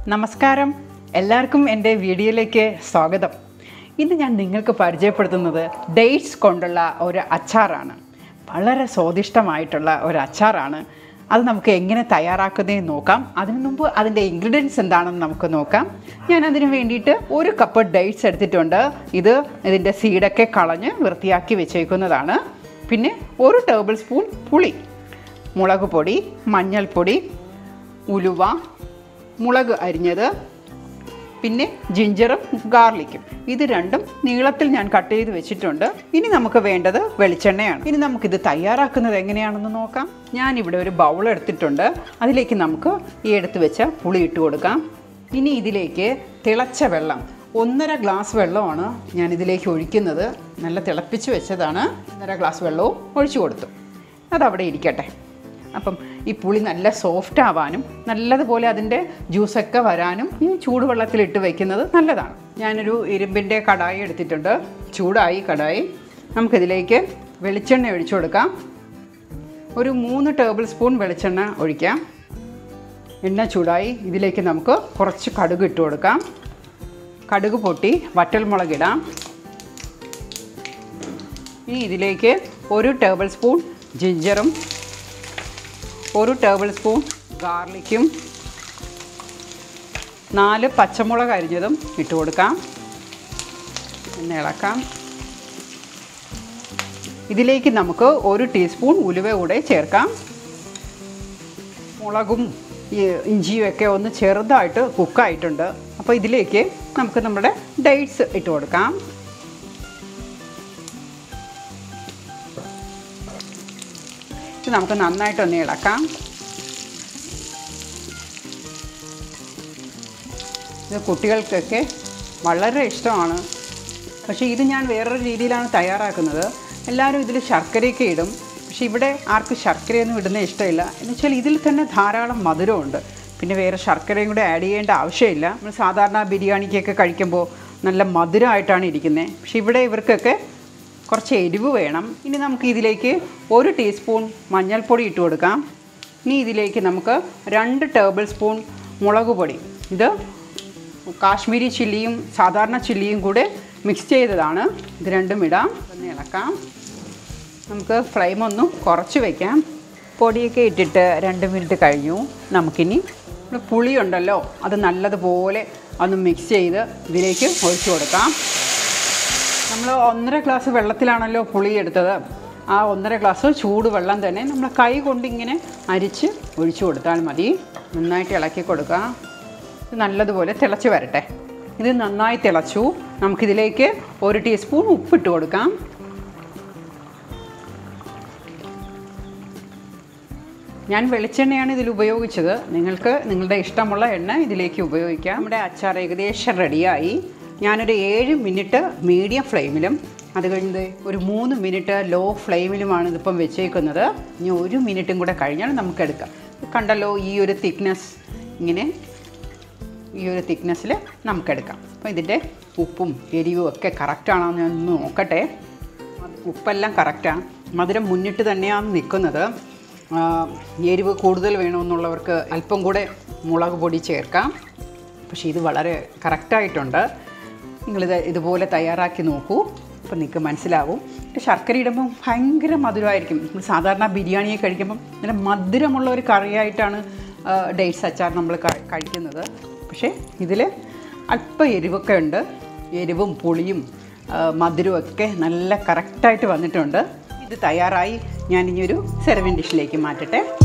നമസ്കാരം എല്ലാവർക്കും എൻ്റെ വീഡിയോയിലേക്ക് സ്വാഗതം ഇന്ന് ഞാൻ നിങ്ങൾക്ക് പരിചയപ്പെടുത്തുന്നത് ഡേറ്റ്സ് കൊണ്ടുള്ള ഒരു അച്ചാറാണ് വളരെ സ്വാദിഷ്ടമായിട്ടുള്ള ഒരു അച്ചാറാണ് അത് നമുക്ക് എങ്ങനെ തയ്യാറാക്കുന്നതെന്ന് നോക്കാം അതിനു മുമ്പ് അതിൻ്റെ ഇൻഗ്രീഡിയൻസ് എന്താണെന്ന് നമുക്ക് നോക്കാം ഞാൻ അതിന് വേണ്ടിയിട്ട് ഒരു കപ്പ് ഡേറ്റ്സ് എടുത്തിട്ടുണ്ട് ഇത് ഇതിൻ്റെ സീഡൊക്കെ കളഞ്ഞ് വൃത്തിയാക്കി വെച്ചേക്കുന്നതാണ് പിന്നെ ഒരു ടേബിൾ സ്പൂൺ പുളി മുളക് പൊടി മഞ്ഞൾപ്പൊടി ഉലുവ മുളക് അരിഞ്ഞത് പിന്നെ ജിഞ്ചറും ഗാർലിക്കും ഇത് രണ്ടും നീളത്തിൽ ഞാൻ കട്ട് ചെയ്ത് വെച്ചിട്ടുണ്ട് ഇനി നമുക്ക് വേണ്ടത് വെളിച്ചെണ്ണയാണ് ഇനി നമുക്കിത് തയ്യാറാക്കുന്നത് എങ്ങനെയാണെന്ന് നോക്കാം ഞാനിവിടെ ഒരു ബൗൾ എടുത്തിട്ടുണ്ട് അതിലേക്ക് നമുക്ക് ഈ എടുത്ത് വെച്ച പുളി ഇട്ട് കൊടുക്കാം ഇനി ഇതിലേക്ക് തിളച്ച വെള്ളം ഒന്നര ഗ്ലാസ് വെള്ളമാണ് ഞാൻ ഇതിലേക്ക് ഒഴിക്കുന്നത് നല്ല തിളപ്പിച്ച് വെച്ചതാണ് ഒന്നര ഗ്ലാസ് വെള്ളവും ഒഴിച്ചു കൊടുത്തു അതവിടെ ഇരിക്കട്ടെ അപ്പം ഈ പുളി നല്ല സോഫ്റ്റ് ആവാനും നല്ലതുപോലെ അതിൻ്റെ ജ്യൂസൊക്കെ വരാനും ഈ ചൂടുവെള്ളത്തിലിട്ട് വയ്ക്കുന്നത് നല്ലതാണ് ഞാനൊരു ഇരുമ്പിൻ്റെ കടായി എടുത്തിട്ടുണ്ട് ചൂടായി കടായി നമുക്കിതിലേക്ക് വെളിച്ചെണ്ണ ഒഴിച്ചു കൊടുക്കാം ഒരു മൂന്ന് ടേബിൾ സ്പൂൺ വെളിച്ചെണ്ണ ഒഴിക്കാം എണ്ണ ചൂടായി ഇതിലേക്ക് നമുക്ക് കുറച്ച് കടുക് ഇട്ട് കൊടുക്കാം കടുക് പൊട്ടി വറ്റൽമുളകിടാം ഇനി ഇതിലേക്ക് ഒരു ടേബിൾ സ്പൂൺ ജിഞ്ചറും ഒരു ടേബിൾ സ്പൂൺ ഗാർലിക്കും നാല് പച്ചമുളക് അരിഞ്ഞതും ഇട്ട് കൊടുക്കാം ഒന്ന് ഇളക്കാം ഇതിലേക്ക് നമുക്ക് ഒരു ടീസ്പൂൺ ഉലുവ കൂടെ ചേർക്കാം മുളകും ഈ ഇഞ്ചിയും ഒക്കെ ഒന്ന് ചെറുതായിട്ട് കുക്കായിട്ടുണ്ട് അപ്പോൾ ഇതിലേക്ക് നമുക്ക് നമ്മുടെ ഡേറ്റ്സ് ഇട്ട് കൊടുക്കാം ഇത് നമുക്ക് നന്നായിട്ടൊന്ന് ഇളക്കാം ഇത് കുട്ടികൾക്കൊക്കെ വളരെ ഇഷ്ടമാണ് പക്ഷേ ഇത് ഞാൻ വേറൊരു രീതിയിലാണ് തയ്യാറാക്കുന്നത് എല്ലാവരും ഇതിൽ ശർക്കരയൊക്കെ ഇടും പക്ഷേ ഇവിടെ ആർക്കും ശർക്കരയൊന്നും ഇടുന്ന ഇഷ്ടമില്ല എന്ന് വെച്ചാൽ ഇതിൽ തന്നെ ധാരാളം മധുരമുണ്ട് പിന്നെ വേറെ ശർക്കരയും കൂടെ ആഡ് ചെയ്യേണ്ട ആവശ്യമില്ല നമ്മൾ സാധാരണ ബിരിയാണിക്കൊക്കെ കഴിക്കുമ്പോൾ നല്ല മധുരമായിട്ടാണ് ഇരിക്കുന്നത് പക്ഷേ ഇവിടെ ഇവർക്കൊക്കെ കുറച്ച് എരിവ് വേണം ഇനി നമുക്ക് ഇതിലേക്ക് ഒരു ടീസ്പൂൺ മഞ്ഞൾപ്പൊടി ഇട്ട് കൊടുക്കാം ഇനി ഇതിലേക്ക് നമുക്ക് രണ്ട് ടേബിൾ സ്പൂൺ മുളക് പൊടി ഇത് കാശ്മീരി ചില്ലിയും സാധാരണ ചില്ലിയും കൂടെ മിക്സ് ചെയ്തതാണ് ഇത് രണ്ടും ഇടാം ഒന്ന് ഇളക്കാം നമുക്ക് ഫ്ലെയിം ഒന്ന് കുറച്ച് വയ്ക്കാം പൊടിയൊക്കെ ഇട്ടിട്ട് രണ്ട് മിനിറ്റ് കഴിഞ്ഞു നമുക്കിനി നമ്മുടെ പുളി ഉണ്ടല്ലോ അത് നല്ലതുപോലെ ഒന്ന് മിക്സ് ചെയ്ത് ഇതിലേക്ക് ഒഴിച്ചു കൊടുക്കാം നമ്മൾ ഒന്നര ഗ്ലാസ് വെള്ളത്തിലാണല്ലോ പുളി എടുത്തത് ആ ഒന്നര ഗ്ലാസ് ചൂട് വെള്ളം തന്നെ നമ്മൾ കൈ കൊണ്ട് ഇങ്ങനെ അരിച്ച് ഒഴിച്ചു കൊടുത്താൽ മതി നന്നായിട്ട് ഇളക്കി കൊടുക്കുക ഇത് നല്ലതുപോലെ തിളച്ച് വരട്ടെ ഇത് നന്നായി തിളച്ചു നമുക്കിതിലേക്ക് ഒരു ടീസ്പൂൺ ഉപ്പിട്ട് കൊടുക്കാം ഞാൻ വെളിച്ചെണ്ണയാണ് ഇതിൽ ഉപയോഗിച്ചത് നിങ്ങൾക്ക് നിങ്ങളുടെ ഇഷ്ടമുള്ള എണ്ണ ഇതിലേക്ക് ഉപയോഗിക്കാം നമ്മുടെ അച്ചാർ ഏകദേശം റെഡിയായി ഞാനൊരു ഏഴ് മിനിറ്റ് മീഡിയം ഫ്ലെയിമിലും അത് കഴിഞ്ഞ് ഒരു മൂന്ന് മിനിറ്റ് ലോ ഫ്ലെയിമിലുമാണ് ഇതിപ്പം വെച്ചേക്കുന്നത് ഇനി ഒരു മിനിറ്റും കൂടെ കഴിഞ്ഞാൽ നമുക്ക് എടുക്കാം കണ്ടല്ലോ ഈ ഒരു തിക്നെസ് ഇങ്ങനെ ഈ ഒരു തിക്നെസ്സിൽ നമുക്കെടുക്കാം അപ്പോൾ ഇതിൻ്റെ ഉപ്പും എരിവും ഒക്കെ കറക്റ്റാണോ എന്ന് ഒന്ന് നോക്കട്ടെ ഉപ്പെല്ലാം കറക്റ്റാണ് മധുരം മുന്നിട്ട് തന്നെയാണ് നിൽക്കുന്നത് ആ, എരിവ് കൂടുതൽ വേണമെന്നുള്ളവർക്ക് അല്പം കൂടെ മുളക് പൊടി ചേർക്കാം പക്ഷേ ഇത് വളരെ കറക്റ്റായിട്ടുണ്ട് നിങ്ങളിത് ഇതുപോലെ തയ്യാറാക്കി നോക്കൂ അപ്പം നിങ്ങൾക്ക് മനസ്സിലാവും പക്ഷേ ശർക്കര ഇടുമ്പം ഭയങ്കര മധുരമായിരിക്കും നമ്മൾ സാധാരണ ബിരിയാണിയെ കഴിക്കുമ്പം നല്ല മധുരമുള്ള ഒരു കറിയായിട്ടാണ് ഡേറ്റ്സ് അച്ചാർ നമ്മൾ ക- കഴിക്കുന്നത് പക്ഷേ ഇതിൽ അല്പം എരിവൊക്കെ ഉണ്ട് എരിവും പുളിയും ആ, മധുരവും ഒക്കെ നല്ല കറക്റ്റായിട്ട് വന്നിട്ടുണ്ട് ഇത് തയ്യാറായി ഞാനിനി ഒരു സെർവിങ് ഡിഷിലേക്ക് മാറ്റട്ടെ